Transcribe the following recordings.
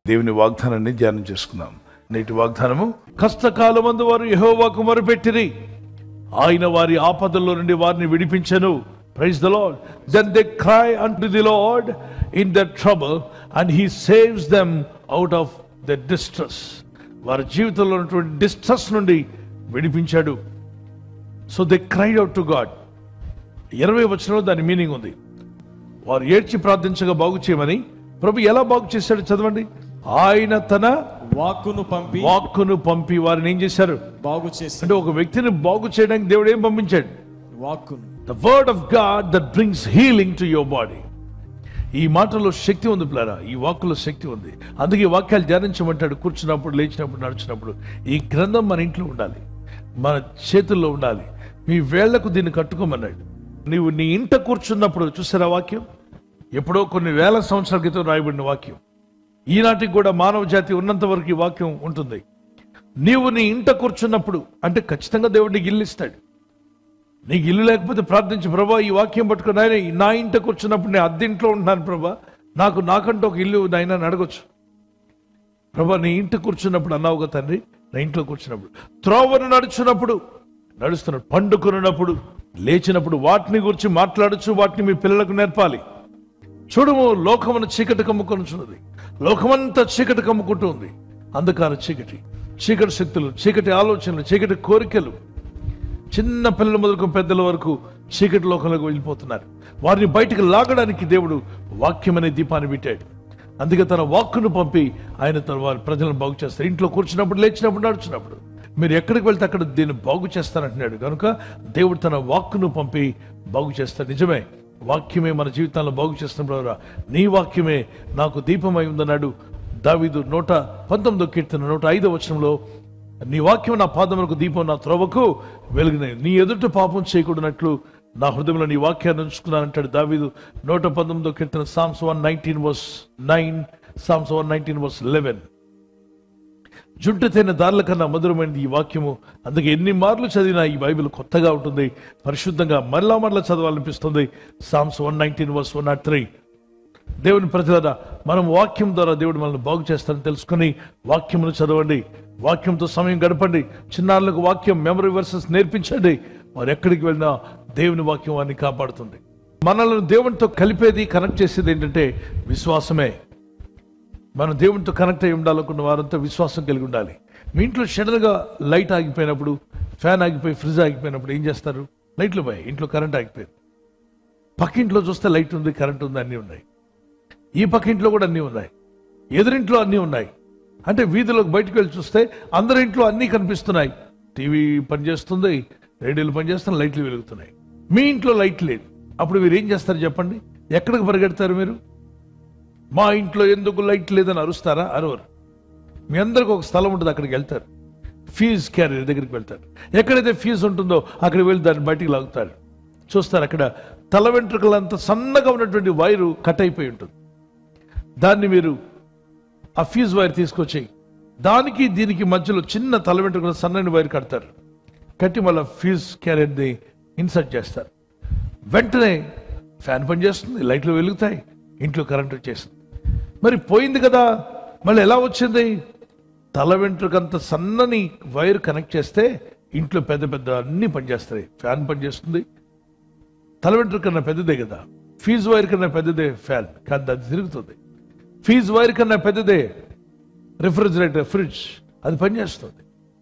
దేవుని వాగ్దానాన్ని ధ్యానం చేసుకుందాం నేటి వాగ్దానము కష్టకాలమందు వారు యెహోవాకు మొరపెట్టిరి ఆయన వారి ఆపదల్లో నుండి వారిని విడిపించను praise the lord then they cry unto the lord in the trouble and he saves them out of the distress వారి జీవితంలో ఉన్నటువంటి డిస్ట్రెస్ నుండి విడిపించాడు so they cried out to God ఇరవై వచనంలో దాని మీనింగ్ ఉంది వారు ఏడ్చి ప్రార్థించగా బాగు చేయమని ప్రభు ఎలా బాగు చేశాడు చదవండి ఆయన తన వాక్కును పంపి వాక్కును పంపి వారిని ఏం చేశారు బాగు చేసి అంటే ఒక వ్యక్తిని బాగు చేయడానికి దేవుడు ఏం పంపించాడు వాక్కును the word of God that brings healing to your body ఈ మాటలో శక్తి ఉంది ప్లారా ఈ వాక్కులో శక్తి ఉంది అందుకే ఈ వాక్యాలు ధ్యానించమంటాడు కూర్చున్నప్పుడు లేచినప్పుడు నడిచినప్పుడు ఈ గ్రంథం మన ఇంట్లో ఉండాలి మన చేతుల్లో ఉండాలి మీ వేళ్లకు దీన్ని కట్టుకోమన్నాడు నీవు నీ ఇంట కూర్చున్నప్పుడు చూసారా వాక్యం ఎప్పుడో కొన్ని వేల సంవత్సరాల క్రితం రాయబడిన వాక్యం ఈనాటికి కూడా మానవ జాతి ఉన్నంత వరకు ఈ వాక్యం ఉంటుంది నీవు నీ ఇంట కూర్చున్నప్పుడు అంటే ఖచ్చితంగా దేవుడు నీకు ఇల్లు ఇస్తాడు నీకు ఇల్లు లేకపోతే ప్రార్థించు ప్రభా ఈ వాక్యం పట్టుకుని ఆయన నా ఇంట కూర్చున్నప్పుడు నేను అద్దె ఇంట్లో ఉంటున్నాను ప్రభా నాకు నాకంటూ ఒక ఇల్లు నాయన అడగొచ్చు ప్రభా నీ ఇంట కూర్చున్నప్పుడు అన్నావుగా తండ్రి నా ఇంట్లో కూర్చున్నప్పుడు త్రోవను నడుచున్నప్పుడు నడుస్తున్నాడు పండుకున్నప్పుడు లేచినప్పుడు వాటిని గురించి మాట్లాడచ్చు వాటిని మీ పిల్లలకు నేర్పాలి చూడము లోకమును చీకటి కమ్ముకొనుచున్నది లోకమంతా చీకటి కమ్ముకుంటూ ఉంది అంధకార చీకటి చీకటి శక్తులు చీకటి ఆలోచనలు చీకటి కోరికలు చిన్న పిల్లల మొదలుకు పెద్దల వరకు చీకటి లోకంలోకి వెళ్ళిపోతున్నారు వారిని బయటికి లాగడానికి దేవుడు వాక్యం అనే దీపాన్ని పెట్టాడు అందుకే తన వాక్కును పంపి ఆయన తన వారి ప్రజలను బాగు చేస్తారు ఇంట్లో కూర్చున్నప్పుడు లేచినప్పుడు నడుచున్నప్పుడు మీరు ఎక్కడికి వెళ్తే అక్కడ దీన్ని బాగు చేస్తానంటున్నాడు కనుక దేవుడు తన వాక్కును పంపి బాగు చేస్తాడు నిజమే వాక్యమే మన జీవితాల్లో బాగు చేస్తున్నప్పుడు నీ వాక్యమే నాకు దీపమై ఉందన్నాడు దావీదు నూట పంతొమ్మిదో కీర్తన నూట ఐదో వచనంలో నీ వాక్యం నా పాదములకు దీపం నా త్రోవకు వెలుగునై నీ ఎదుట పాపం చేయకూడనట్లు నా హృదయంలో నీ వాక్యాన్ని ఉంచుకున్నానంటాడు దావీదు నూట పంతొమ్మిదో కీర్తన Psalms one nineteen verse nine Psalms one nineteen verse eleven జుంటుతైన దారుల కన్నా మధురమైనది ఈ వాక్యము అందుకే ఎన్ని మార్లు చదివినా ఈ బైబిల్ కొత్తగా ఉంటుంది పరిశుద్ధంగా మరలా మరలా చదవాలనిపిస్తుంది Psalms one nineteen verse one nought three దేవుని ప్రజలరా మనం వాక్యం ద్వారా దేవుడు మనల్ని బాగు చేస్తారని తెలుసుకుని వాక్యమును చదవండి వాక్యంతో సమయం గడపండి చిన్నారులకు వాక్యం మెమరీ వర్సెస్ నేర్పించండి వారు ఎక్కడికి వెళ్ళినా దేవుని వాక్యం వారిని కాపాడుతుంది మనల్ని దేవునితో కలిపేది కనెక్ట్ చేసేది ఏంటంటే విశ్వాసమే మనం దేవునితో కనెక్ట్ అయి ఉండాలనుకున్న వారంతా విశ్వాసం కలిగి ఉండాలి మీ ఇంట్లో సడన్గా లైట్ ఆగిపోయినప్పుడు ఫ్యాన్ ఆగిపోయి ఫ్రిడ్జ్ ఆగిపోయినప్పుడు ఏం చేస్తారు లైట్లు పోయి ఇంట్లో కరెంట్ ఆగిపోయింది పక్కింట్లో చూస్తే లైట్ ఉంది కరెంట్ ఉంది అన్నీ ఉన్నాయి ఈ పక్క ఇంట్లో కూడా అన్నీ ఉన్నాయి ఎదురింట్లో అన్నీ ఉన్నాయి అంటే వీధిలోకి బయటకు వెళ్ళి చూస్తే అందరి ఇంట్లో అన్నీ కనిపిస్తున్నాయి టీవీ పనిచేస్తుంది రేడియోలు పనిచేస్తున్నాయి లైట్లు వెలుగుతున్నాయి మీ ఇంట్లో లైట్ లేదు అప్పుడు మీరు ఏం చేస్తారు చెప్పండి ఎక్కడికి పరిగెడతారు మీరు మా ఇంట్లో ఎందుకు లైట్ లేదని అరుస్తారా అరవరు మీ అందరికి ఒక స్థలం ఉంటుంది అక్కడికి వెళ్తారు ఫీజు క్యారియర్ దగ్గరికి వెళ్తారు ఎక్కడైతే ఫీజు ఉంటుందో అక్కడికి వెళ్ళి దాన్ని బయటికి లాగుతారు చూస్తారు అక్కడ తల వెంట్రుకలంత సన్నగా ఉన్నటువంటి వైరు కట్ అయిపోయి ఉంటుంది దాన్ని మీరు ఆ ఫీజు వైర్ తీసుకొచ్చి దానికి దీనికి మధ్యలో చిన్న తల వెంట్రుకల సన్నని వైర్ కడతారు కట్టి మళ్ళీ ఫీజు క్యారియర్ని ఇన్సర్ట్ చేస్తారు వెంటనే ఫ్యాన్ పనిచేస్తుంది లైట్లు వెలుగుతాయి ఇంట్లో కరెంట్ వచ్చేస్తుంది మరి పోయింది కదా మళ్ళీ ఎలా వచ్చింది తల వెంట్రుకంత సన్నని వైర్ కనెక్ట్ చేస్తే ఇంట్లో పెద్ద పెద్ద అన్ని పనిచేస్తాయి ఫ్యాన్ పనిచేస్తుంది తల వెంట్రుక కన్నా పెద్దదే కదా ఫీజు వైర్ కన్నా పెద్దదే ఫ్యాన్ కానీ అది తిరుగుతుంది ఫీజు వైర్ కన్నా పెద్దదే రిఫ్రిజిరేటర్ ఫ్రిడ్జ్ అది పనిచేస్తుంది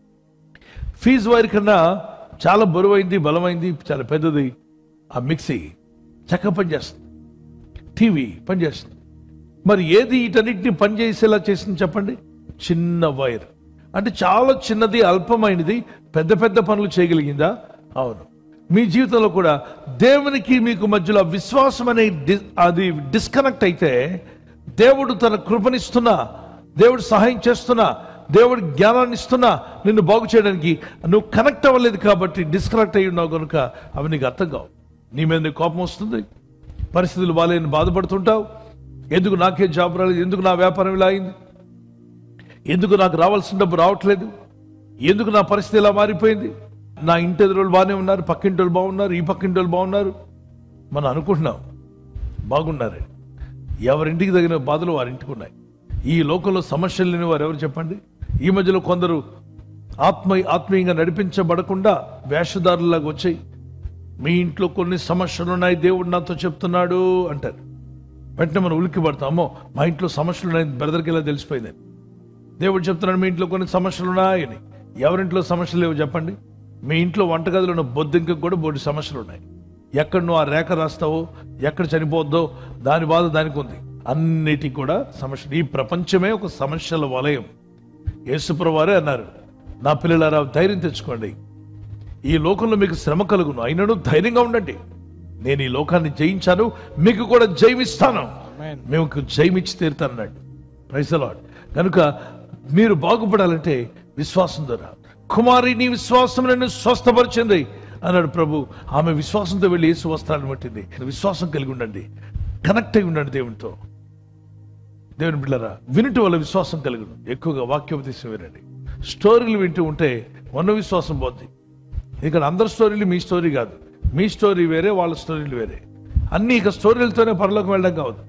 ఫీజు వైర్ కన్నా చాలా బరువైంది బలమైంది చాలా పెద్దది ఆ మిక్సీ చక్కగా పనిచేస్తుంది టీవీ పనిచేస్తుంది మరి ఏది వీటన్నిటిని పనిచేసేలా చేసింది చెప్పండి చిన్న వైర్ అంటే చాలా చిన్నది అల్పమైనది పెద్ద పెద్ద పనులు చేయగలిగిందా అవును మీ జీవితంలో కూడా దేవునికి మీకు మధ్యలో విశ్వాసం అనే డి- అది డిస్కనెక్ట్ అయితే దేవుడు తన కృపనిస్తున్నా దేవుడు సహాయం చేస్తున్నా దేవుడు జ్ఞానాన్ని ఇస్తున్నా నిన్ను బాగు చేయడానికి నువ్వు కనెక్ట్ అవ్వలేదు కాబట్టి డిస్కనెక్ట్ అయ్యి ఉన్నావు కనుక అవి నీకు అర్థం కావు నీ మీద నీకు కోపం వస్తుంది పరిస్థితులు బాగాలేని బాధపడుతుంటావు ఎందుకు నాకే జాబ్ రాలేదు ఎందుకు నా వ్యాపారం ఇలా అయింది ఎందుకు నాకు రావాల్సిన డబ్బు రావట్లేదు ఎందుకు నా పరిస్థితి ఇలా మారిపోయింది నా ఇంటి ఎదురు బాగానే ఉన్నారు పక్కింటి వాళ్ళు బాగున్నారు ఈ పక్కింటి వాళ్ళు బాగున్నారు మనం అనుకుంటున్నాం బాగున్నారు ఎవరింటికి తగిన బాధలు వారింటికి ఉన్నాయి ఈ లోకంలో సమస్యలు లేని వారు ఎవరు చెప్పండి ఈ మధ్యలో కొందరు ఆత్మ ఆత్మీయంగా నడిపించబడకుండా వేషధారులాగా వచ్చాయి మీ ఇంట్లో కొన్ని సమస్యలు ఉన్నాయి దేవుడు నాతో చెప్తున్నాడు అంటారు వెంటనే మనం ఉలిక్కి పడతామో మా ఇంట్లో సమస్యలు ఉన్నాయి బ్రదర్కి ఇలా తెలిసిపోయింది దేవుడు చెప్తున్నాడు మీ ఇంట్లో కొన్ని సమస్యలు ఉన్నాయని ఎవరింట్లో సమస్యలు లేవు చెప్పండి మీ ఇంట్లో వంటగదిలో ఉన్న బొద్దింకకు కూడా బోటి సమస్యలు ఉన్నాయి ఎక్కడ నువ్వు ఆ రేఖ రాస్తావో ఎక్కడ చనిపోద్దో దాని బాధ దానికి ఉంది అన్నిటికీ కూడా సమస్యలు ఈ ప్రపంచమే ఒక సమస్యల వలయం యేసుప్రభు వారే అన్నారు నా పిల్లలారా ధైర్యం తెచ్చుకోండి ఈ లోకంలో మీకు శ్రమ కలుగును అయినను ధైర్యంగా ఉండండి నేను ఈ లోకాన్ని జయించాను మీకు కూడా జయమిస్తాను Amen. మేము జయమిచ్చి తీరుతానన్నాడు ప్రైసలాడ్ కనుక మీరు బాగుపడాలంటే విశ్వాసం ద్వారా కుమారి నీ విశ్వాసం నన్ను స్వస్థపరిచింది అన్నాడు ప్రభు ఆమె విశ్వాసంతో వెళ్ళి యేసు వస్త్రాన్ని పట్టింది విశ్వాసం కలిగి ఉండండి కనెక్ట్ అయి ఉండండి దేవునితో దేవుని బిళ్ళరా వినుట వల్ల విశ్వాసం కలుగును ఎక్కువగా వాక్యోపదేశం వినండి స్టోరీలు వింటూ ఉంటే ఉన్న విశ్వాసం పోద్ది ఇక్కడ అందరి స్టోరీలు మీ స్టోరీ కాదు మీ స్టోరీ వేరే వాళ్ళ స్టోరీలు వేరే అన్ని ఇక స్టోరీలతోనే పరలోకి వెళ్ళడం కావద్దు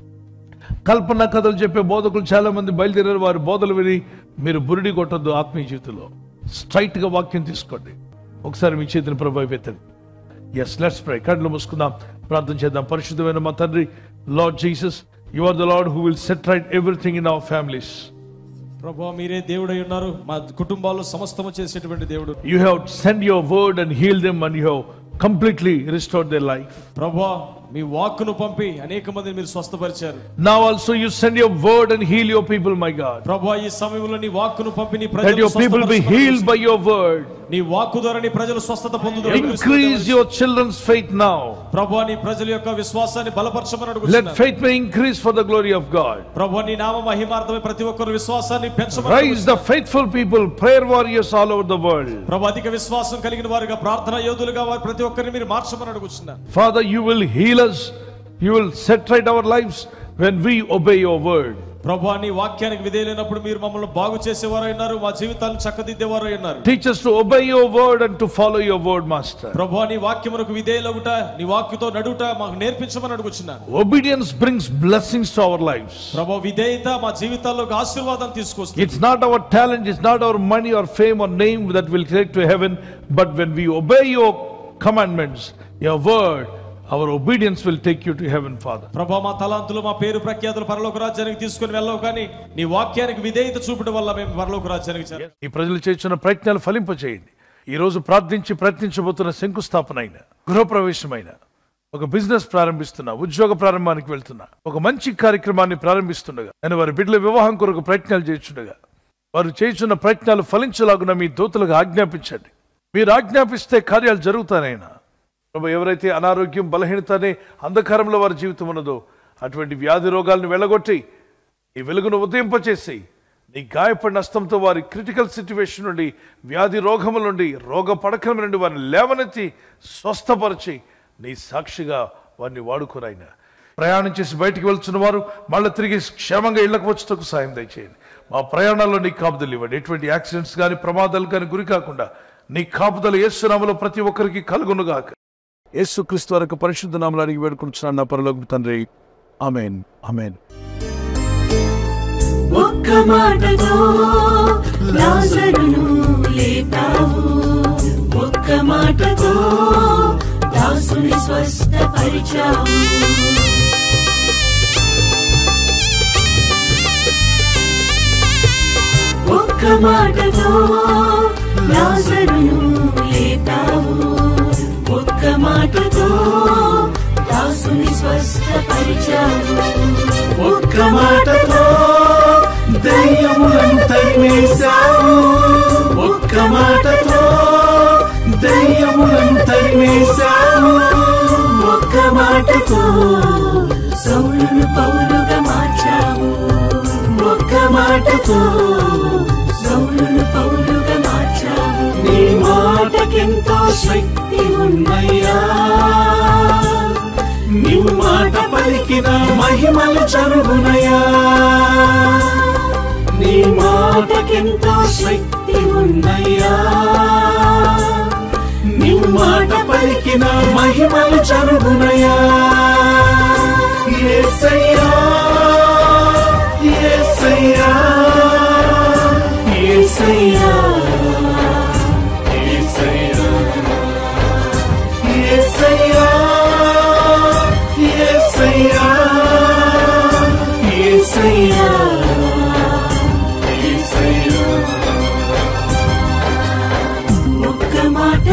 కల్పన కథలు చెప్పే బోధకులు చాలా మంది బయలుదేరారు వారి బోధలు విని మీరు బురిడి కొట్టద్దు ఆత్మీయ జీవితంలో స్ట్రైట్ గా వాక్యం తీసుకోండి ఒకసారి మీ చేతిని ప్రభావి పెట్టండి ఎస్ లెట్స్ ప్రే కళ్ళు మూసుకుందాం ప్రార్థన చేద్దాం పరిశుద్ధమైన మా తండ్రి lord Jesus you are the lord who will set right everything in our families ప్రభు మీరే దేవుడై ఉన్నారు మా కుటుంబాల్లో సమస్తము చేసేటువంటి దేవుడు you have send your word and heal them and you have completely restored their life ప్రభు మీ వాక్కును పంపి అనేక మందిని మీరు స్వస్థపరిచారు Now also you send your word and heal your people, my God. ప్రభు ఈ సమయంలో నీ వాక్కును పంపి నీ That ప్రజలు your people be healed by your word. నీ వాక్కు ద్వారా నీ ప్రజలు స్వస్థత పొందుదు Increase your children's faith now. ప్రభు నీ ప్రజల యొక్క విశ్వాసాన్ని బలపరచమని Let అడుగుతున్నాను faith may increase for the glory of God. ప్రభు నీ నామ మహిమార్థమై ప్రతి ఒక్కరు విశ్వాసాన్ని పెంచమని Rise the faithful people, prayer warriors all over the world. ప్రభు అధిక విశ్వాసం కలిగిన వారుగా ప్రార్థన యోధులుగా వారు ప్రతి ఒక్కరిని మీరు మార్చమని అడుగుతున్నాను Father, you will heal us. You will set right our lives when we obey your word. ప్రభు నీ వాక్యానికి విధేయులైనప్పుడు మీరు మమ్మల్ని బాగు చేసేవారు ఉన్నారు మా జీవితాలను చక్కదిద్దేవారు ఉన్నారు Teach us to obey your word and to follow your word, Master. ప్రభు నీ వాక్యమునకు విధేయులగుట నీ వాక్యతో నడుట మాకు నేర్పించమని అడుగుచున్నాను Obedience brings blessings to our lives. ప్రభు విధేయత మా జీవితాల్లోకి ఆశీర్వాదం తీసుకొస్తుంది It's not our talent, it's not our money or fame or name that will take to heaven, but when we obey your commandments, your word, our obedience will take you to heaven, Father. ప్రభు మా తలాంతులు మా పేరు ప్రఖ్యాతులు పరలోక రాజ్యానికి తీసుకుని వెళ్ళవు కానీ నీ వాక్యానికి విధేయత చూపడం వల్ల మేము పరలోక రాజ్యానికి చేరాం. ఈ ప్రజలు చేస్తున్న ప్రయత్నాలు ఫలింపచేయండి ఈ రోజు ప్రార్థించి ప్రయత్నించబోతున్న శంకుస్థాపన అయిన గృహప్రవేశమైన ఒక బిజినెస్ ప్రారంభిస్తున్నా ఉద్యోగ ప్రారంభానికి వెళ్తున్నా ఒక మంచి కార్యక్రమాన్ని ప్రారంభిస్తుండగా నేను వారి బిడ్డల వివాహం కొరకు ప్రయత్నాలు చేస్తుండగా వారు చేస్తున్న ప్రయత్నాలు ఫలించలాగున మీ దూతలకు ఆజ్ఞాపించండి మీరు ఆజ్ఞాపిస్తే కార్యాలు జరుగుతానైనా ప్రభు ఎవరైతే అనారోగ్యం బలహీనత అనే అంధకారంలో వారి జీవితం ఉన్నదో అటువంటి వ్యాధి రోగాలను వెళ్ళగొట్టి ఈ వెలుగును ఉదయింపచేసి నీ గాయపడిన హస్తంతో వారి క్రిటికల్ సిచ్యువేషన్ నుండి వ్యాధి రోగముల నుండి రోగ పడకల నుండి వారిని లేవనెత్తి స్వస్థపరిచి నీ సాక్షిగా వారిని వాడుకునైనా ప్రయాణం చేసి బయటికి వెళ్తున్న వారు మళ్ళీ తిరిగి క్షేమంగా ఇళ్లకు వచ్చేటకు సాయం దయచేయండి మా ప్రయాణాల్లో నీ కాపుదలు ఇవ్వండి ఎటువంటి యాక్సిడెంట్స్ కానీ ప్రమాదాలు కానీ గురి కాకుండా నీ కాపుదలు ఏసునామలో ప్రతి ఒక్కరికి కలుగునుగాక యేసుక్రీస్తు వరకు పరిశుద్ధ నామలు అడిగి వేడుకుంటున్నాను నా పరలోకి తండ్రి అమేన్ అమేన్ ఒక్క మాటతో లాజరును లేపావు ఒక్క మాటతో దాసుని స్వస్థపరిచావు ఒక్క మాటతో లాజరును లేపావు ఒక్క మాటతో దాసుని స్వస్థపరిచావు ఒక్క మాటతో దయ్యములను తరిమేశావు ఒక్క మాటతో దయ్యములను తరిమేశావు ఒక్క మాటతో సౌలును పౌలుగా మార్చావు ఒక్క మాటతో సౌలును పౌలుగా మార్చావు నీ మాటకెంతో శక్తి ఉన్నయ్యా నీవు మాట పలికిన మహిమలు చరుగునయా నీ మాటకెంతో శక్తి ఉన్నయ్యా నీవు మాట పలికిన మహిమలు చరుగునయా యేసయ్యా యేసయ్యా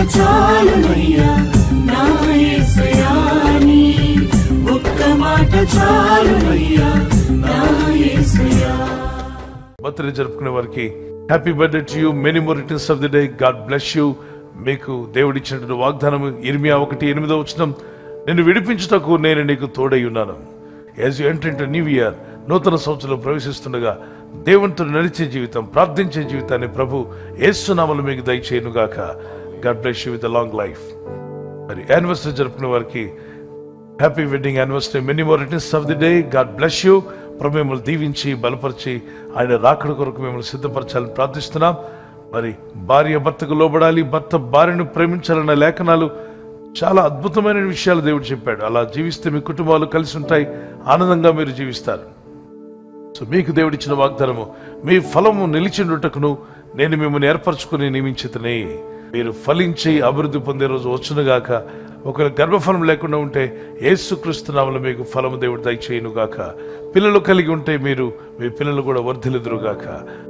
చాలునయ్యా నా యేసయ్యా నీ ఒక్క మాట చాలునయ్యా నా యేసయ్యా బర్త్డే జరుపుకునే వారికి happy birthday to you many more returns of the day God bless you మీకు దేవుడిచ్చినటువంటి వాగ్దానం ఇర్మియా ఒకటి ఎనిమిదో వచ్చిన నిన్ను విడిపించుటకు నేను నీకు తోడై ఉన్నాను as you enter into new year నూతన సంవత్సరంలో ప్రవేశిస్తుండగా దేవునితో నడిచే జీవితం ప్రార్థించే జీవితాన్ని ప్రభు ఏసునామలు మీకు దయచేయనుగాక God bless you with long life మరి యానివర్సరీ జరుపుకునే వారికి happy wedding anniversary many more returns of the day God bless you ప్రభు మిమ్మల్ని దీవించి బలపరిచి ఆయన రాకడ కొరకు మిమ్మల్ని సిద్ధపరచాలని ప్రార్థిస్తున్నాం మరి భార్య భర్తకు లోబడాలి భర్త భార్యను ప్రేమించాలన్న లేఖనాలు చాలా అద్భుతమైన విషయాలు దేవుడు చెప్పాడు అలా జీవిస్తే మీ కుటుంబాలు కలిసి ఉంటాయి ఆనందంగా మీరు జీవిస్తారు సో మీకు దేవుడిచ్చిన వాగ్దానము మీ ఫలము నిలిచిండుటకును నేను మిమ్మల్ని ఏర్పరచుకుని నియమించితనే మీరు ఫలించి అభివృద్ధి పొందే రోజు వచ్చునుగాక ఒక గర్భఫలం లేకుండా ఉంటే యేసుక్రీస్తు నామములో మీకు ఫలము దేవుడు దయచేయునుగాక పిల్లలు కలిగి ఉంటే మీరు మీ పిల్లలు కూడా వర్ధిల్లుదురుగాక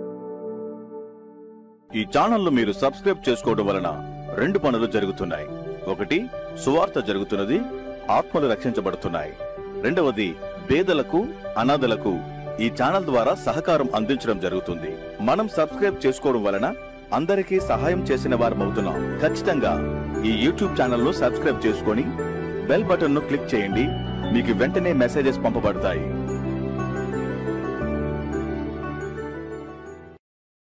ఈ ఛానల్ మీరు సబ్స్క్రైబ్ చేసుకోవడం వలన రెండు పనులు జరుగుతున్నాయి ఒకటి సువార్త జరుగుతున్నది ఆత్మలు రక్షించబడుతున్నాయి రెండవది పేదలకు అనాథలకు ఈ ఛానల్ ద్వారా సహకారం అందించడం జరుగుతుంది మనం సబ్స్క్రైబ్ చేసుకోవడం వలన అందరికీ సహాయం చేసిన వారమవుతున్నాం ఖచ్చితంగా ఈ యూట్యూబ్ ఛానల్ ను సబ్స్క్రైబ్ చేసుకొని బెల్ బటన్ ను క్లిక్ చేయండి మీకు వెంటనే మెసేజెస్ పంపబడతాయి